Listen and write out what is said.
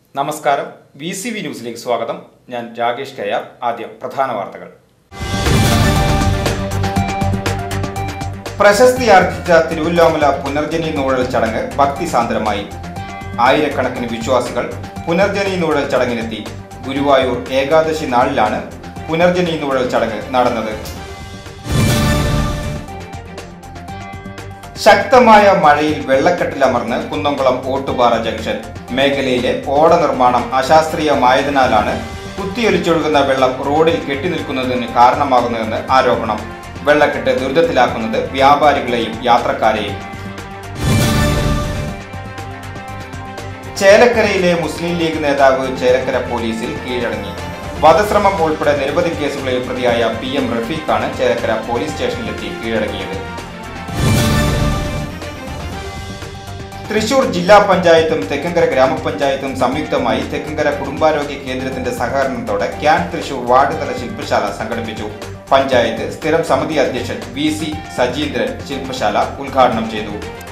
നമസ്കാരം V C V ന്യൂസിലേക്ക് സ്വാഗതം ഞാൻ രാകേഷ് കയ്യാർ ആദ്യം പ്രധാന വാർത്തകൾ പ്രശസ്തി ആർജിച്ച തിരുവല്ലോമല പുനർജനി നൂഴൽ ചടങ്ങ് ഭക്തിസാന്ദ്രമായി ആയിരക്കണക്കിന് വിശ്വാസികൾ പുനർജനി നൂഴൽ ചടങ്ങിനെത്തി ഗുരുവായൂർ ഏകാദശി നാളിലാണ് പുനർജനി നൂഴൽ ചടങ്ങ് നടന്നത് ശക്തമായ മഴയിൽ വെള്ളക്കെട്ടിലമർന്ന് കുന്നംകുളം ഓട്ടുപാറ ജംഗ്ഷൻ മേഖലയിലെ ഓട നിർമ്മാണം അശാസ്ത്രീയമായതിനാലാണ് കുത്തിയൊലിച്ചൊഴുകുന്ന വെള്ളം റോഡിൽ കെട്ടിനിൽക്കുന്നതിന് കാരണമാകുന്നതെന്ന് ആരോപണം വെള്ളക്കെട്ട് ദുരിതത്തിലാക്കുന്നത് വ്യാപാരികളെയും യാത്രക്കാരെയും ചേലക്കരയിലെ മുസ്ലിം ലീഗ് നേതാവ് ചേലക്കര പോലീസിൽ കീഴടങ്ങി വധശ്രമം ഉൾപ്പെടെ നിരവധി കേസുകളിൽ പ്രതിയായ പി എം റഫീഖാണ് ചേലക്കര പോലീസ് സ്റ്റേഷനിലെത്തി കീഴടങ്ങിയത് തൃശൂർ ജില്ലാ പഞ്ചായത്തും തെക്കങ്കര ഗ്രാമപഞ്ചായത്തും സംയുക്തമായി തെക്കങ്കര കുടുംബാരോഗ്യ കേന്ദ്രത്തിന്റെ സഹകരണത്തോടെ ക്യാൻ തൃശൂർ വാർഡ് തല ശില്പശാല സംഘടിപ്പിച്ചു പഞ്ചായത്ത് സ്ഥിരം സമിതി അധ്യക്ഷൻ വി സി സജീന്ദ്രൻ ശില്പശാല ഉദ്ഘാടനം ചെയ്തു